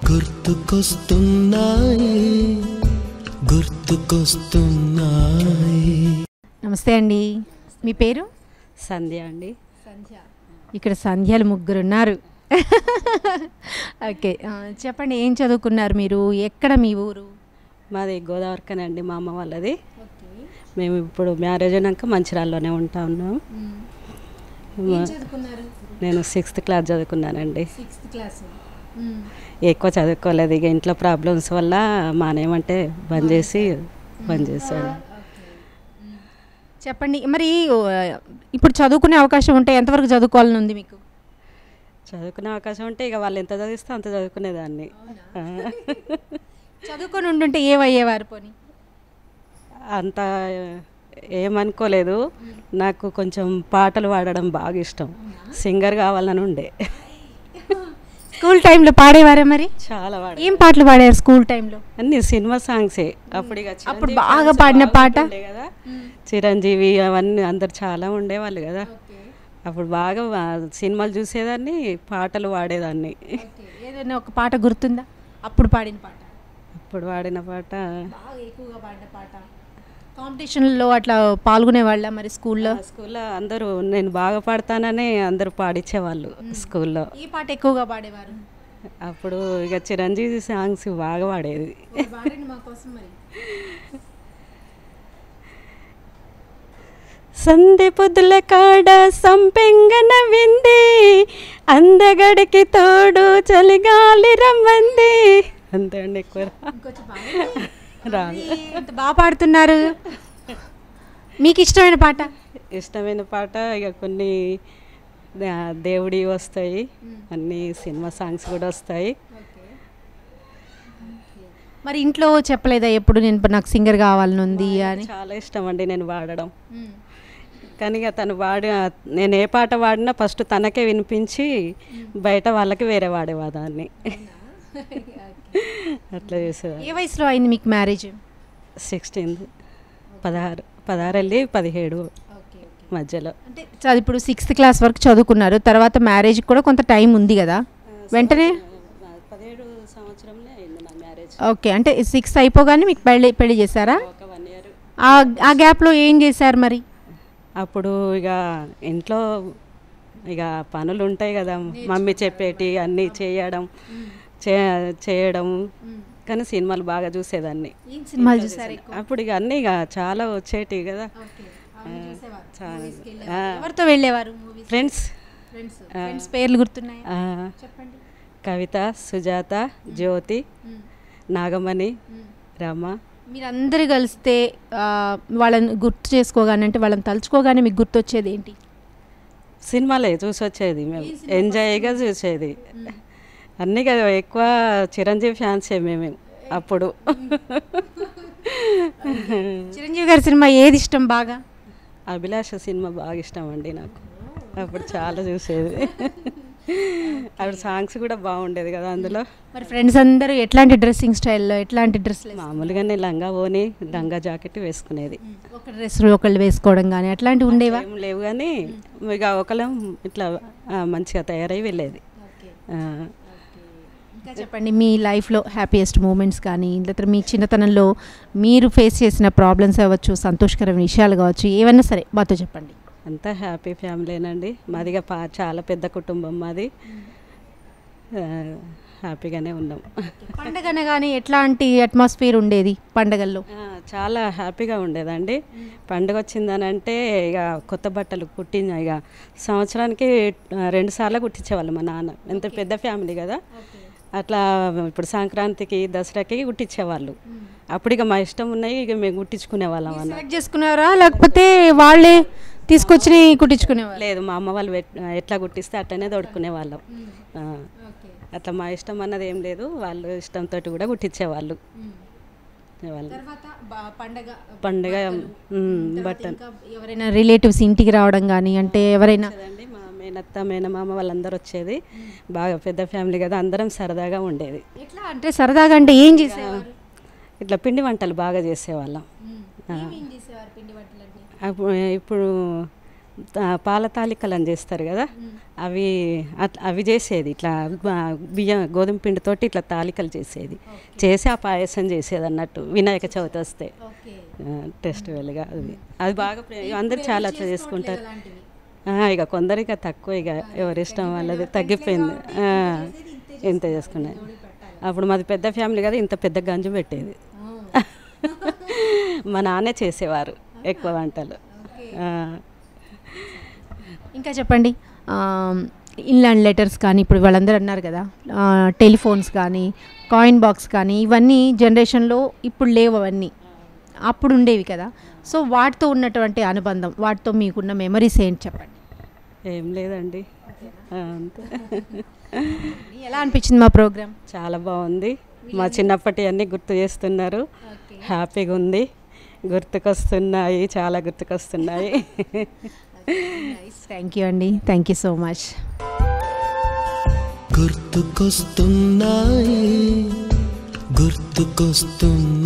గుర్తుకొస్తున్నాయి గుర్తుకొస్తున్నాయి నమస్తే అండి మీ పేరు సంధ్య అండి ఇక్కడ సంధ్యాలు ముగ్గురు ఉన్నారు ఓకే ఆ, చెప్పండి ఏం చదువుకున్నారు మీరు ఎక్కడ మీ ఊరు మాది గోదావరికనే అండి మా అమ్మ వాళ్ళది మేము ఇప్పుడు మ్యారేజ్ అయినాక మంచిర్యాలలోనే ఉంటా ఉన్నాం చదువుకున్నారు నేను సిక్స్త్ క్లాస్ చదువుకున్నానండి సిక్స్త్ క్లాస్ ఎక్కువ చదువుకోలేదు ఇక ఇంట్లో ప్రాబ్లమ్స్ వల్ల మానేమంటే బంద్ చేసి బంద్ చేశాను చెప్పండి మరి ఓ, ఇప్పుడు చదువుకునే అవకాశం ఉంటే ఎంతవరకు చదువుకోవాలని ఉంది మీకు చదువుకునే అవకాశం ఉంటే ఇక వాళ్ళు ఎంత చదివిస్తే అంత చదువుకునేదాన్ని ఆ. చదువుకొని ఉండుంటే ఏమయ్యేవారు పోని అంత ఏమనుకోలేదు నాకు కొంచెం పాటలు పాడడం బాగా ఇష్టం సింగర్ కావాలని ఉండే స్కూల్ టైంలో పాడేవారా మరి చాలా పాడ ఏం పాటలు పాడారు స్కూల్ టైంలో అన్ని సినిమా సాంగ్సే అప్పుడు ఇక అప్పుడు చిరంజీవి బాగా fans పాడిన పాట? బాగుంటుండే కదా చిరంజీవి అవన్నీ అందరు చాలా ఉండేవాళ్ళు కదా అప్పుడు బాగా వా- సినిమాలు చూసేదాన్ని పాటలు పాడేదాన్ని ఏదైనా ఒక పాట గుర్తుందా అప్పుడు పాడిన పాట అప్పుడు పాడిన పాట బాగా ఎక్కువగా పాడిన పాట కాంపిటీషన్లో అట్లా పాల్గొనే వాళ్ళ మరి స్కూల్లో ఆ స్కూల్లో అందరూ నేను బాగా పాడతానని అందరూ పాడించేవాళ్ళు స్కూల్లో ఈ పాట ఎక్కువగా పాడేవారు అప్పుడు ఇక చిరంజీవి సాంగ్స్ బాగా పాడేది పాడండి మా కోసం మరి సందె పొద్దుల కాడ సంపెంగన వింది అందగడికి తోడు చలిగాలి రమ్మంది అంతే అండి ఎక్కువ రా- ఇంకొంచెం పాడండి. రాదు ఎంత బాగా పాడుతున్నారు మీకు ఇష్టమైన పాట ఇష్టమైన పాట ఇక కొన్ని దే- దేవుడి వస్తాయి అన్ని సినిమా సాంగ్స్ కూడా వస్తాయి మరి ఇంట్లో చెప్పలేదా ఎప్పుడు నేను నాకు సింగర్ కావాలని ఉంది అని చాలా ఇష్టం అండి నేను పాడడం కానీ ఇక తను వాడి నేను ఏ పాట పాడినా ఫస్ట్ తనకే వినిపించి బయట వాళ్ళకి వేరే వాడేవాదాన్ని అట్లా చేసేదాన్ని ఏ వయసులో అయింది మీకు మ్యారేజ్ సిక్స్టీన్త్ పదహారు పదహారు వెళ్ళి పదిహేడు మధ్యలో అంటే చ- ఇప్పుడు సిక్స్త్ క్లాస్ వరకు చదువుకున్నారు తర్వాత మ్యారేజ్ కూడా కొంత టైం ఉంది కదా వెంటనే పదిహేడు సంవత్సరంలో అయింది నా మ్యారేజ్ ఓకే అంటే సిక్స్త్ అయిపోగానే మీకు పెళ్ళి పెళ్లి చేశారా ఒక వన్ ఇయర్ ఆ ఆ గ్యాప్లో ఏం చేశారు మరి అప్పుడు ఇక ఇంట్లో ఇక పనులు ఉంటాయి కదా మమ్మీ చెప్పేటి అన్నీ చేయడం చే- చేయడం కానీ సినిమాలు బాగా చూసేదాన్ని ఏం సినిమాలు చూసారు అప్పుడు ఇక అన్నీ ఇక చాలా వచ్చేటివి కదా చాలా ఆ, ఎవరితో వెళ్ళేవారు మూవీస్ ఫ్రెండ్స్ ఫ్రెండ్స్ ఫ్రెండ్స్ పేర్లు గుర్తున్నాయి ఆ, చెప్పండి కవిత సుజాత జ్యోతి నాగమణి రమ మీరందరూ కలిస్తే ఆ, వాళ్ళని గుర్తు చేసుకోగానే అంటే వాళ్ళని తలుచుకోగానే మీకు గుర్తొచ్చేది ఏంటి సినిమాలే చూసి వచ్చేది మేము ఎంజాయ్గా చూసేది అన్నీ కదా ఎక్కువ చిరంజీవి ఫ్యాన్సే మేము అప్పుడు చిరంజీవి గారి సినిమా ఏది ఇష్టం బాగా అభిలాష సినిమా బాగా ఇష్టం అండి నాకు అప్పుడు చాలా చూసేది అప్పుడు సాంగ్స్ కూడా బాగుండేది కదా అందులో మరి ఫ్రెండ్స్ అందరూ ఎట్లాంటి డ్రెస్సింగ్ స్టైల్లో ఎట్లాంటి డ్రెస్ మామూలుగానే లంగా ఓని లంగా జాకెట్ వేసుకునేది ఒక డ్రెస్ ఒకళ్ళు వేసుకోవడం కానీ అట్లాంటివి ఉండేవా ఏం లేవు కానీ ఇక ఒకళ్ళం ఇట్లా ఆ, మంచిగా తయారై వెళ్ళేది ఆ, ఇంకా చెప్పండి మీ లైఫ్లో హ్యాపీయెస్ట్ మూమెంట్స్ కానీ లేకపోతే మీ చిన్నతనంలో మీరు ఫేస్ చేసిన ప్రాబ్లమ్స్ అవ్వచ్చు సంతోషకరమైన విషయాలు కావచ్చు ఏవన్నా సరే మాతో చెప్పండి అంతా హ్యాపీ ఫ్యామిలీనండి మాదిగా పా చాలా పెద్ద కుటుంబం మాది ఆ, హ్యాపీగానే ఉన్నాం పండగ అనగానే ఎట్లాంటి అట్మాస్ఫియర్ ఉండేది పండగల్లో ఆ, చాలా హ్యాపీగా ఉండేదండి పండుగ వచ్చిందనంటే ఇక కొత్త బట్టలు కుట్టిన ఇక సంవత్సరానికి ఆ, రెండు సార్లు కుట్టించేవాళ్ళు మా నాన్న ఎంత పెద్ద ఫ్యామిలీ కదా అట్లా ఇప్పుడు సంక్రాంతికి దసరాకి కుట్టించేవాళ్ళు అప్పుడు ఇక మా ఇష్టం ఉన్నాయి ఇక మేము కుట్టించుకునే వాళ్ళం అన్న సెలెక్ట్ చేసుకునేవారా లేకపోతే వాళ్ళే తీసుకొచ్చి కుట్టించుకునేవారు లేదు మా అమ్మ వాళ్ళు వెట్- ఎట్లా కుట్టిస్తే అట్లనే తొడుకునే వాళ్ళం ఆ, అట్లా మా ఇష్టం అన్నది ఏం లేదు వాళ్ళు ఇష్టంతో కూడా కుట్టించేవాళ్ళు వాళ్ళు తర్వాత పండగ పండుగ ఉమ్, బట్టలు ఎవరైనా రిలేటివ్స్ ఇంటికి రావడం కానీ అంటే ఎవరైనా వచ్చేదండి మా మేనత్త మేనమామ వాళ్ళందరూ వచ్చేది బాగా పెద్ద ఫ్యామిలీ కదా అందరం సరదాగా ఉండేది ఎట్లా అంటే సరదాగా అంటే ఏం చేసేవారు ఇట్లా పిండి వంటలు బాగా చేసేవాళ్ళం ఏం చేసేవారు పిండి వంటలు అంటే అప్పుడు ఇప్పుడు ఆ, పాల తాలికలని చేస్తారు కదా అవి అట్లా అవి చేసేది ఇట్లా బ- బియ్యం గోధుమ పిండితోటి ఇట్లా తాలికలు చేసేది చేసి ఆ పాయసం చేసేది అన్నట్టు వినాయక చవితి వస్తే ఫెస్టివల్గా అది అది బాగా ప్రే- అందరు చాలా అట్లా చేసుకుంటారు ఆ, ఇక కొందరిగా తక్కువ ఇక ఎవరి ఇష్టం వాళ్ళది తగ్గిపోయింది ఆ, ఇంత చేసుకునే అప్పుడు మాది పెద్ద ఫ్యామిలీ కదా ఇంత పెద్ద గంజు పెట్టేది మా నాన్నే చేసేవారు ఎక్కువ వంటలు ఆ. ఇంకా చెప్పండి ఇన్లాండ్ లెటర్స్ కానీ ఇప్పుడు వాళ్ళందరూ అన్నారు కదా ఆ, టెలిఫోన్స్ కానీ కాయిన్ బాక్స్ కానీ ఇవన్నీ జనరేషన్లో ఇప్పుడు లేవు అవన్నీ అప్పుడు ఉండేవి కదా సో వాటితో ఉన్నటువంటి అనుబంధం వాటితో మీకున్న మెమరీస్ ఏంటి చెప్పండి ఏం లేదండి ఆ, అంతే ఎలా అనిపించింది మా ప్రోగ్రామ్ చాలా బాగుంది మా చిన్నప్పటి అన్నీ గుర్తు చేస్తున్నారు హ్యాపీగా ఉంది గుర్తుకొస్తున్నాయి చాలా గుర్తుకొస్తున్నాయి థ్యాంక్ యూ అండి థ్యాంక్ యూ సో మచ్ గుర్తుకొస్తున్నాయి గుర్తుకొస్తున్నాయి